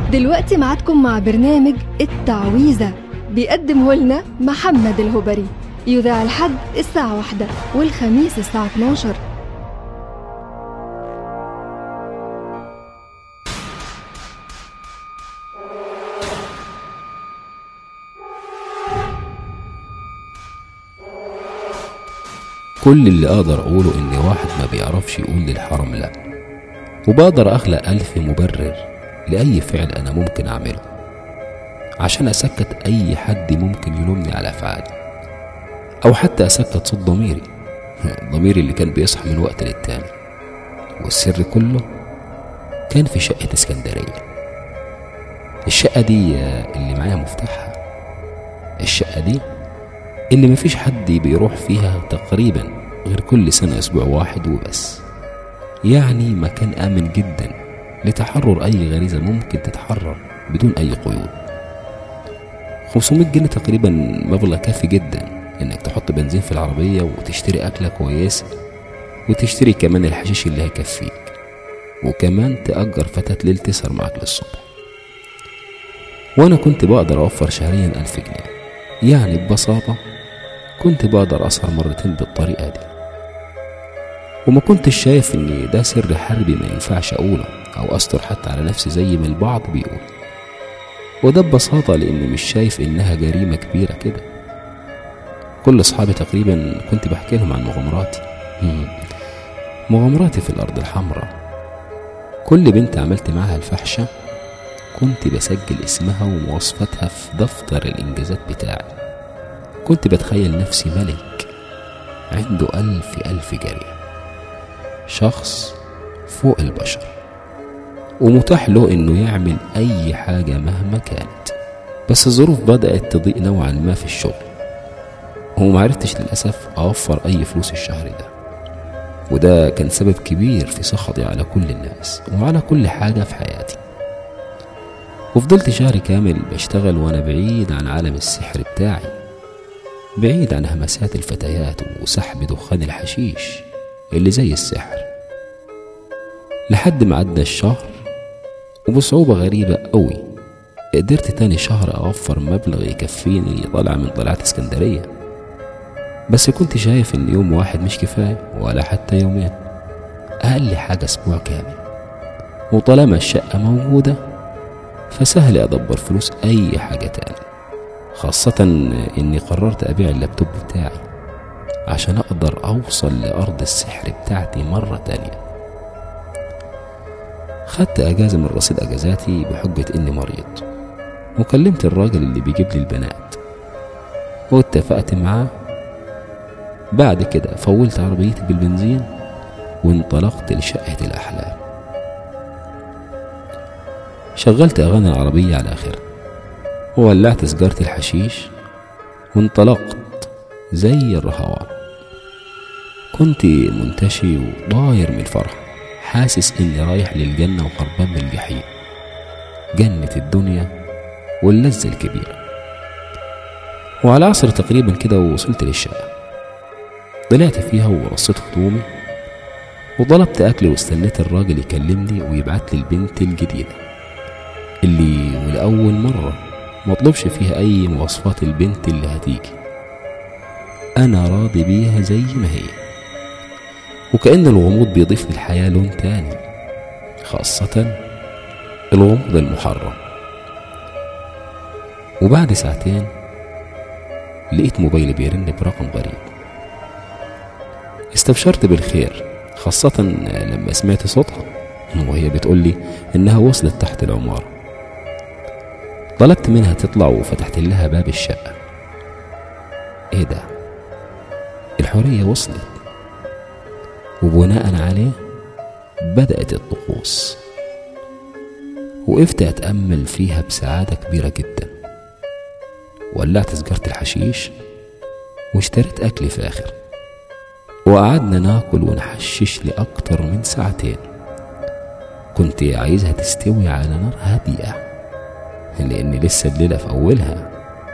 دلوقتي معادكم مع برنامج التعويذة بيقدمه لنا محمد الهبري يذاع الحد الساعة واحدة والخميس الساعة 12 كل اللي اقدر اقوله ان واحد ما بيعرفش يقول للحرم لا وبقدر اخلق الف مبرر لاي فعل انا ممكن اعمله عشان اسكت اي حد ممكن يلومني على افعالي او حتى اسكت صوت ضميري ضميري اللي كان بيصحى من وقت للتاني والسر كله كان في شقة اسكندرية الشقة دي اللي معايا مفتاحها الشقة دي اللي مفيش حد بيروح فيها تقريبا غير كل سنة أسبوع واحد وبس يعني مكان آمن جدا لتحرر أي غريزة ممكن تتحرر بدون أي قيود 500 جنيه تقريبا مبلغ كافي جدا إنك تحط بنزين في العربية وتشتري أكلة كويسة وتشتري كمان الحشيش اللي هيكفيك وكمان تأجر فتاة ليل تسهر معاك للصبح وأنا كنت بقدر أوفر شهريا ألف جنيه يعني ببساطة كنت بقدر أسهر مرتين بالطريقة دي وما كنتش شايف إن ده سر حربي ما ينفعش أقوله أو أستر حتى على نفسي زي ما البعض بيقول وده ببساطة لأني مش شايف إنها جريمة كبيرة كده كل أصحابي تقريبا كنت بحكي لهم عن مغامراتي مغامراتي في الأرض الحمراء كل بنت عملت معاها الفحشة كنت بسجل اسمها ومواصفاتها في دفتر الإنجازات بتاعي كنت بتخيل نفسي ملك عنده ألف ألف جارية شخص فوق البشر ومتاح له إنه يعمل أي حاجة مهما كانت بس الظروف بدأت تضيق نوعا ما في الشغل ومعرفتش للأسف أوفر أي فلوس الشهر ده وده كان سبب كبير في سخطي على كل الناس وعلى كل حاجة في حياتي وفضلت شهر كامل بشتغل وانا بعيد عن عالم السحر بتاعي بعيد عن همسات الفتيات وسحب دخان الحشيش اللي زي السحر لحد ما عدى الشهر وبصعوبة غريبة قوي قدرت تاني شهر أوفر مبلغ يكفيني طالع من طلعات اسكندرية بس كنت شايف إن يوم واحد مش كفاية ولا حتى يومين أقل حاجة أسبوع كامل وطالما الشقة موجودة فسهل أدبر فلوس أي حاجة تاني خاصة إني قررت أبيع اللابتوب بتاعي عشان أقدر أوصل لأرض السحر بتاعتي مرة تانية خدت أجازة من رصيد أجازاتي بحجة إني مريض وكلمت الراجل اللي بيجيب لي البنات واتفقت معاه بعد كده فولت عربيتي بالبنزين وانطلقت لشقة الأحلام شغلت أغاني العربية على آخر وولعت سجارة الحشيش وانطلقت زي الرهوان كنت منتشي وطاير من الفرح حاسس إني رايح للجنة وهربان من الجحيم جنة الدنيا واللذة الكبيرة وعلى عصر تقريبا كده وصلت للشقة طلعت فيها ورصيت هدومي وطلبت أكل واستنيت الراجل يكلمني ويبعت لي البنت الجديدة اللي ولأول مرة مطلبش فيها أي مواصفات البنت اللي هتيجي أنا راضي بيها زي ما هي وكأن الغموض بيضيف للحياة لون تاني خاصة الغموض المحرم وبعد ساعتين لقيت موبايلي بيرن برقم غريب استبشرت بالخير خاصة لما سمعت صوتها وهي بتقول لي إنها وصلت تحت العمارة طلبت منها تطلع وفتحت لها باب الشقة ايه ده الحرية وصلت وبناء عليه بدأت الطقوس وقفت أتأمل فيها بسعادة كبيرة جدا ولعت سجارة الحشيش واشتريت أكل فاخر وقعدنا ناكل ونحشش لأكتر من ساعتين كنت عايزها تستوي على نار هادئة لأن لسه الليلة في أولها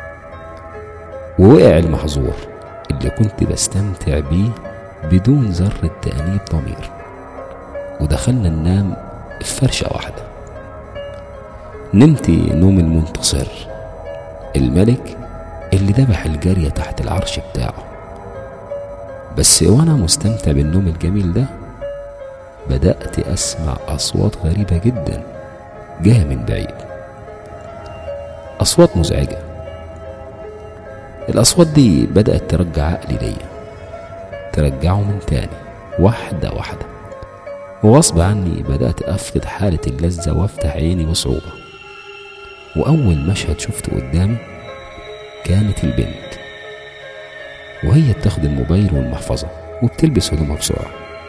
ووقع المحظور اللي كنت بستمتع بيه بدون ذرة تأنيب ضمير ودخلنا ننام في فرشة واحدة نمت نوم المنتصر الملك اللي ذبح الجارية تحت العرش بتاعه بس وأنا مستمتع بالنوم الجميل ده بدأت أسمع أصوات غريبة جدا جاية من بعيد أصوات مزعجة الأصوات دي بدأت ترجع عقلي ليا ترجعه من تاني واحدة واحدة وغصب عني بدأت أفقد حالة اللذة وأفتح عيني بصعوبة وأول مشهد شفته قدامي كانت البنت وهي بتاخد الموبايل والمحفظة وبتلبس هدومها بسرعة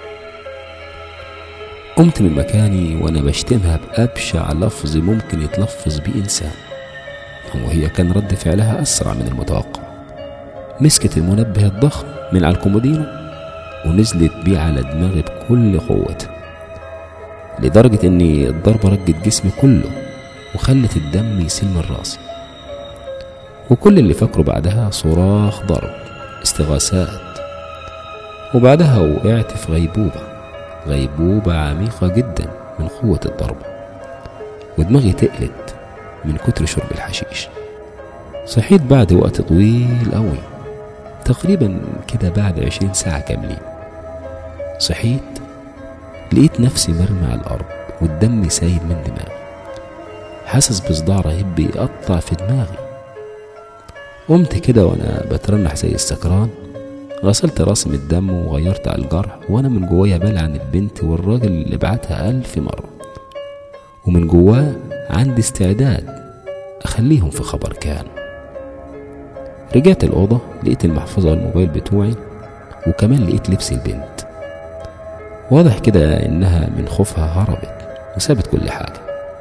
قمت من مكاني وأنا بشتمها بأبشع لفظ ممكن يتلفظ بيه إنسان وهي كان رد فعلها أسرع من المتوقع مسكت المنبه الضخم من على الكومودينو ونزلت بيه على دماغي بكل قوتها لدرجة إن الضربة رجت جسمي كله وخلت الدم يسيل من راسي وكل اللي فاكره بعدها صراخ ضرب استغاثات وبعدها وقعت في غيبوبة غيبوبة عميقة جدا من قوة الضربة ودماغي تقلت من كتر شرب الحشيش صحيت بعد وقت طويل قوي تقريبا كده بعد عشرين ساعة كاملين صحيت لقيت نفسي مرمي على الأرض والدم سايل من دماغي حاسس بصداع رهيب بيقطع في دماغي قمت كده وانا بترنح زي السكران غسلت راسي من الدم وغيرت على الجرح وانا من جوايا بلعن البنت والراجل اللي بعتها ألف مرة ومن جواه عندي استعداد أخليهم في خبر كان رجعت الأوضة لقيت المحفظة والموبايل بتوعي وكمان لقيت لبس البنت واضح كده إنها من خوفها هربت وسابت كل حاجة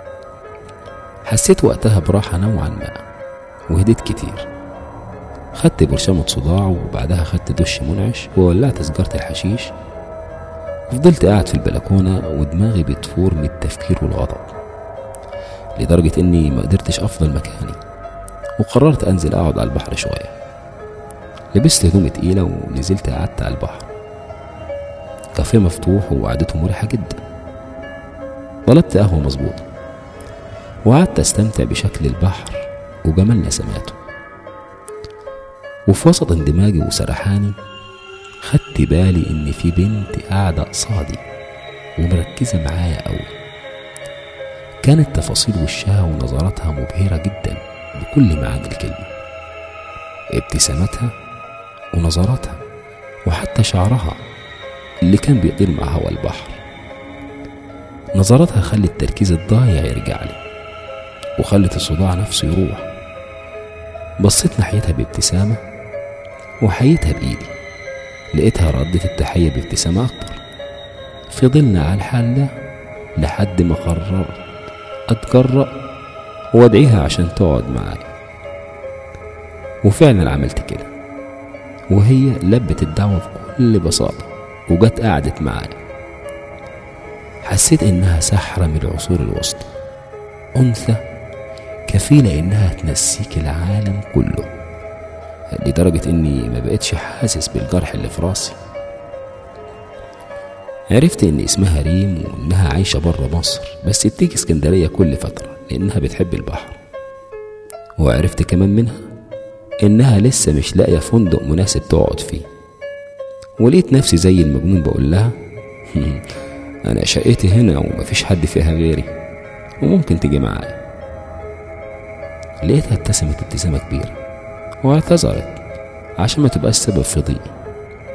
حسيت وقتها براحة نوعا ما وهديت كتير خدت برشامة صداع وبعدها خدت دش منعش وولعت سجارة الحشيش وفضلت قاعد في البلكونة ودماغي بتفور من التفكير والغضب لدرجة إني ما قدرتش أفضل مكاني وقررت أنزل أقعد على البحر شوية لبست هدوم تقيلة ونزلت قعدت على البحر كافيه مفتوح وقعدته مريحة جدا طلبت قهوة مظبوطة وقعدت أستمتع بشكل البحر وجمال نسماته وفي وسط اندماجي وسرحاني خدت بالي إن في بنت قاعدة قصادي ومركزة معايا أوي كانت تفاصيل وشها ونظراتها مبهرة جدا بكل معاني الكلمة ابتسامتها ونظراتها وحتى شعرها اللي كان بيطير مع هوا البحر نظراتها خلت تركيز الضايع يرجع لي وخلت الصداع نفسه يروح بصيت ناحيتها بابتسامة وحييتها بإيدي لقيتها ردت التحية بابتسامة أكبر فضلنا على الحال ده لحد ما قررت أتجرأ وأدعيها عشان تقعد معايا وفعلا عملت كده وهي لبت الدعوة بكل بساطة وجت قعدت معايا حسيت إنها سحرة من العصور الوسطى أنثى كفيلة إنها تنسيك العالم كله لدرجة إني ما بقتش حاسس بالجرح اللي في راسي عرفت إن اسمها ريم وإنها عايشة برا مصر بس بتيجي اسكندرية كل فترة لأنها بتحب البحر وعرفت كمان منها إنها لسه مش لاقية فندق مناسب تقعد فيه ولقيت نفسي زي المجنون بقول لها أنا شقتي هنا ومفيش حد فيها غيري وممكن تيجي معايا لقيتها ابتسمت ابتسامة كبيرة واعتذرت عشان ما تبقاش سبب في ضيقي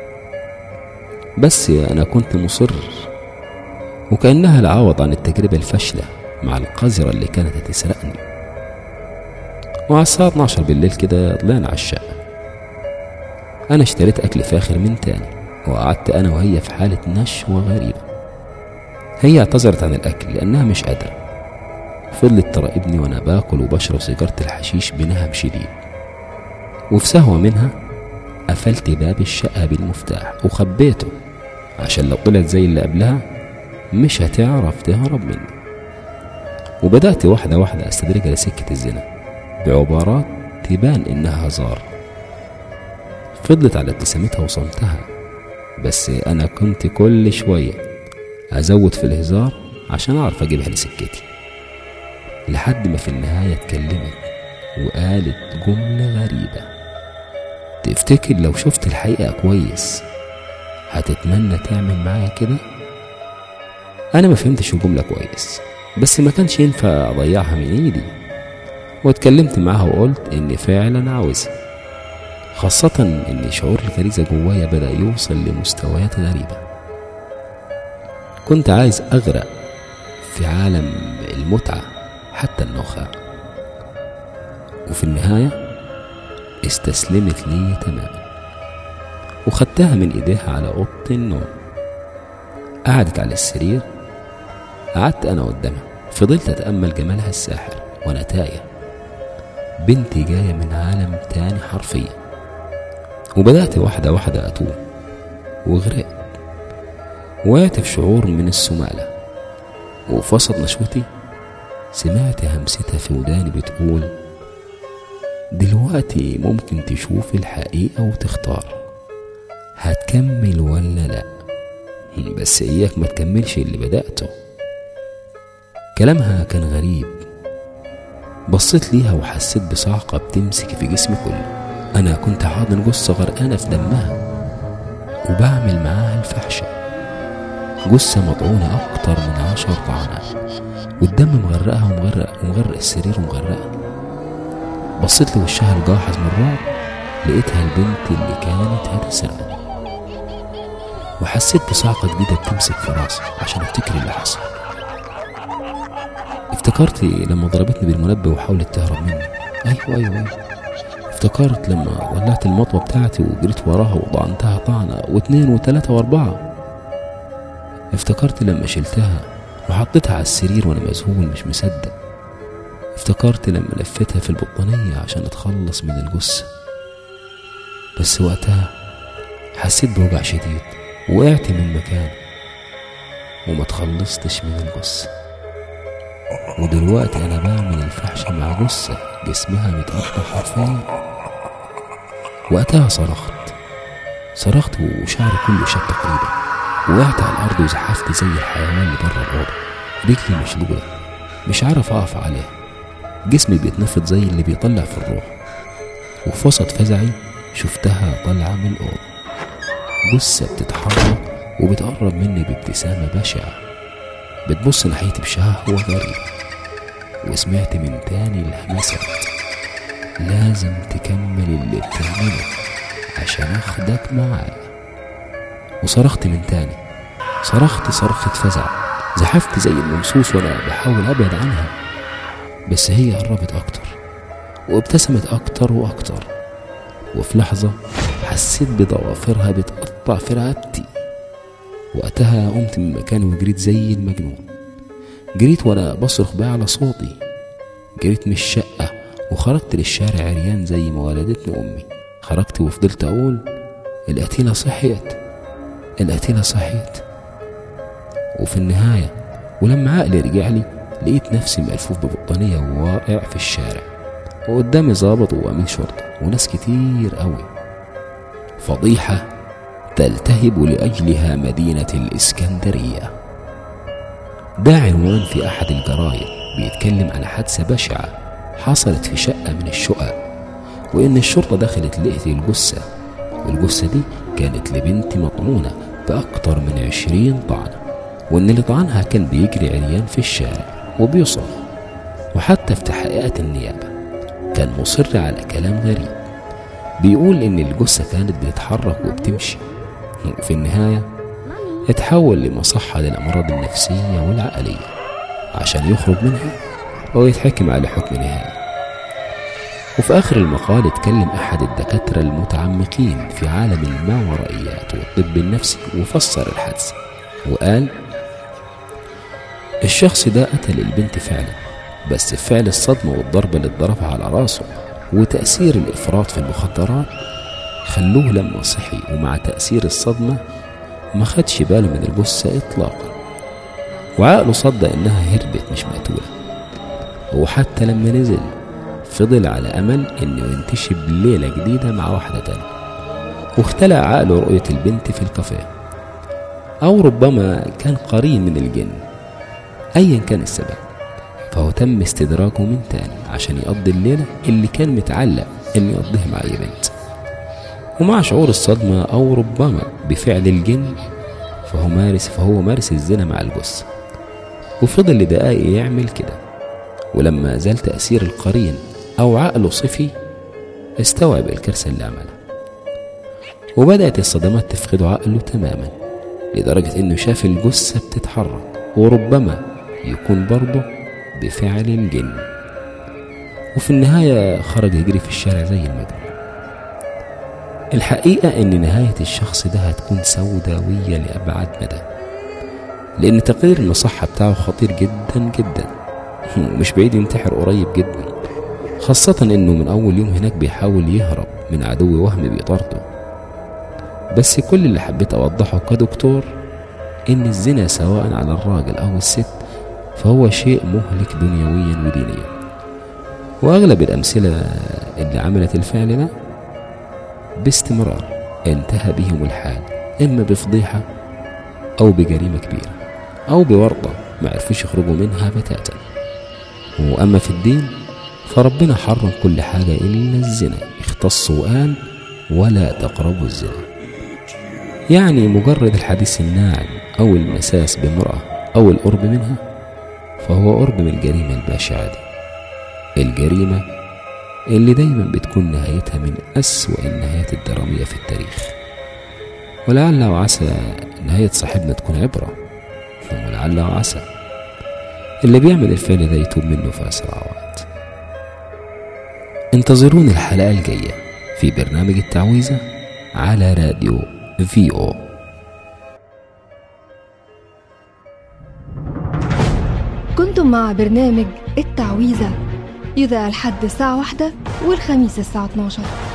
بس أنا كنت مصر وكأنها العوض عن التجربة الفاشلة مع القذرة اللي كانت هتسرقني وعلى الساعة 12 بالليل كده طلعنا على الشقة أنا اشتريت أكل فاخر من تاني وقعدت أنا وهي في حالة نشوة غريبة هي اعتذرت عن الأكل لأنها مش قادرة فضلت تراقبني وأنا باكل وبشرب سيجارة الحشيش بنهم شديد وفي سهوة منها قفلت باب الشقة بالمفتاح وخبيته عشان لو طلعت زي اللي قبلها مش هتعرف تهرب مني وبدأت واحدة واحدة أستدرجها لسكة الزنا بعبارات تبان إنها هزار فضلت على ابتسامتها وصمتها بس أنا كنت كل شوية أزود في الهزار عشان أعرف أجيبها لسكتي لحد ما في النهاية اتكلمت وقالت جملة غريبة تفتكر لو شفت الحقيقة كويس هتتمنى تعمل معايا كده أنا ما فهمتش الجملة كويس بس ما كانش ينفع أضيعها من إيدي واتكلمت معاها وقلت إني فعلا عاوزها خاصة إن شعور الغريزة جوايا بدأ يوصل لمستويات غريبة كنت عايز أغرق في عالم المتعة حتى النخاع وفي النهاية استسلمت لي تماما وخدتها من ايديها على اوضه النوم قعدت على السرير قعدت انا قدامها فضلت اتامل جمالها الساحر وانا تايه بنتي جايه من عالم تاني حرفيا وبدات واحده واحده اتوه وغرقت وقعت في شعور من السماله وفي وسط نشوتي سمعت همستها في وداني بتقول دلوقتي ممكن تشوف الحقيقة وتختار هتكمل ولا لا بس إياك ما تكملش اللي بدأته كلامها كان غريب بصيت ليها وحسيت بصعقة بتمسك في جسمي كله أنا كنت حاضن جثة غرقانة في دمها وبعمل معاها الفحشة جثة مطعونة أكتر من عشر طعنات والدم مغرقها ومغرق ومغرق السرير ومغرقها بصيت لوشها الجاحظ من الرعب لقيتها البنت اللي كانت هتسرقني وحسيت بصعقة جديدة بتمسك في راسي عشان افتكر اللي حصل افتكرت لما ضربتني بالمنبه وحاولت تهرب مني ايوه ايوه ايوه افتكرت لما ولعت المطوة بتاعتي وجريت وراها وطعنتها طعنة واتنين وتلاتة واربعة افتكرت لما شلتها وحطيتها على السرير وانا مذهول مش مصدق افتكرت لما لفتها في البطانية عشان اتخلص من الجثة بس وقتها حسيت بوجع شديد وقعت من مكاني وما تخلصتش من الجثة ودلوقتي انا بعمل الفحشة مع جثة جسمها متقطع حرفيا وقتها صرخت صرخت وشعري كله شد تقريبا وقعت على الارض وزحفت زي الحيوان اللي بره الاوضه رجلي مشلوله مش عارف اقف عليها جسمي بيتنفض زي اللي بيطلع في الروح وفي وسط فزعي شفتها طالعة من الأوضة جثة بتتحرك وبتقرب مني بابتسامة بشعة بتبص ناحيتي بشهوة غريب وسمعت من تاني الهمسة لازم تكمل اللي بتعمله عشان اخدك معايا وصرخت من تاني صرخت صرخة فزع زحفت زي الممسوس وانا بحاول ابعد عنها بس هي قربت أكتر وابتسمت أكتر وأكتر وفي لحظة حسيت بضوافرها بتقطع في رقبتي وقتها قمت من مكاني وجريت زي المجنون جريت وأنا بصرخ بقى على صوتي جريت من الشقة وخرجت للشارع عريان زي ما ولدتني أمي خرجت وفضلت أقول القتيلة صحيت القتيلة صحيت وفي النهاية ولما عقلي رجع لي لقيت نفسي ملفوف ببطانية وواقع في الشارع وقدامي ظابط وأمين شرطة وناس كتير قوي فضيحة تلتهب لأجلها مدينة الإسكندرية ده عنوان في أحد الجرايد بيتكلم عن حادثة بشعة حصلت في شقة من الشقق وإن الشرطة دخلت لقت الجثة والجثة دي كانت لبنت مطعونة بأكتر من عشرين طعنة وإن اللي طعنها كان بيجري عريان في الشارع وبيصرخ وحتى في تحقيقات النيابة كان مصر على كلام غريب بيقول إن الجثة كانت بتتحرك وبتمشي وفي النهاية اتحول لمصحة للأمراض النفسية والعقلية عشان يخرج منها ويتحكم على حكم نهائي وفي آخر المقال اتكلم أحد الدكاترة المتعمقين في عالم الماورائيات والطب النفسي وفسر الحادثة وقال الشخص ده قتل البنت فعلا بس فعل الصدمة والضربة اللي اتضربها على راسه وتأثير الإفراط في المخدرات خلوه لما صحي ومع تأثير الصدمة ما خدش باله من الجثة إطلاقا وعقله صدق إنها هربت مش مقتولة وحتى لما نزل فضل على أمل إنه ينتشب ليلة جديدة مع واحدة تانية واختلع عقله رؤية البنت في الكافيه أو ربما كان قرين من الجن أيا كان السبب فهو تم استدراجه من تاني عشان يقضي الليلة اللي كان متعلق إنه يقضيها مع أي بنت ومع شعور الصدمة أو ربما بفعل الجن فهو مارس فهو مارس الزنا مع الجثة وفضل لدقايق يعمل كده ولما زال تأثير القرين أو عقله صفي استوعب الكارثة اللي عملها وبدأت الصدمات تفقده عقله تماما لدرجة إنه شاف الجثة بتتحرك وربما يكون برضه بفعل الجن وفي النهاية خرج يجري في الشارع زي المجنون الحقيقة إن نهاية الشخص ده هتكون سوداوية لأبعد مدى لأن تقرير المصحة بتاعه خطير جدا جدا مش بعيد ينتحر قريب جدا خاصة إنه من أول يوم هناك بيحاول يهرب من عدو وهم بيطارده بس كل اللي حبيت أوضحه كدكتور إن الزنا سواء على الراجل أو الست فهو شيء مهلك دنيويا ودينيا وأغلب الأمثلة اللي عملت الفعل ده باستمرار انتهى بهم الحال إما بفضيحة أو بجريمة كبيرة أو بورطة ما عرفوش يخرجوا منها بتاتا وأما في الدين فربنا حرم كل حاجة إلا الزنا اختص وقال ولا تقربوا الزنا يعني مجرد الحديث الناعم أو المساس بامرأة أو القرب منها فهو قرب من الجريمة البشعة دي الجريمة اللي دايما بتكون نهايتها من أسوأ النهايات الدرامية في التاريخ ولعل وعسى نهاية صاحبنا تكون عبرة ولعل وعسى اللي بيعمل الفعل ده يتوب منه في أسرع وقت انتظرون الحلقة الجاية في برنامج التعويذة على راديو في او كنتم مع برنامج التعويذة يذاع الحد الساعة واحدة والخميس الساعة 12